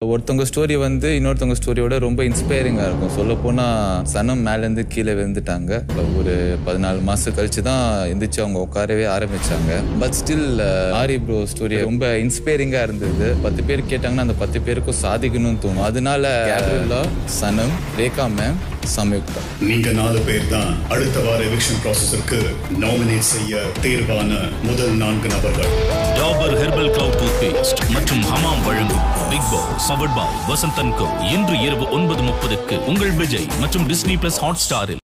ஒருத்தவங்க ஸ்டோரி வந்து இன்னொருத்தவங்க ஸ்டோரியோட ரொம்ப இன்ஸ்பைரிங்காக இருக்கும் சொல்ல போனால் சனம் மேலேருந்து கீழே விழுந்துட்டாங்க ஒரு பதினாலு மாதம் கழிச்சு தான் எந்திரிச்சு அவங்க உட்காரவே ஆரம்பிச்சாங்க but still Aari bro story ரொம்ப இன்ஸ்பைரிங்காக இருந்தது பத்து பேர் கேட்டாங்கன்னா அந்த பத்து பேருக்கும் சாதிக்கணும்னு தோணும் அதனால கேப்ரில்லா சனம் ரேகா மேம் சம்யுக்தா நீங்க நாலு பேர் தான் அடுத்த வார எவிக்ஷன் ப்ராசஸருக்கு நாமினேட் செய்ய தேர்வான முதல் நான்கு நபர்கள் Dabur herbal clove toothpaste மற்றும் ஹமாம் வழங்கும் big boss powered by Vasanthan co இன்று இரவு ஒன்பது முப்பதுக்கு உங்கள் விஜய் மற்றும் டிஸ்னி பிளஸ் ஹாட் ஸ்டாரில்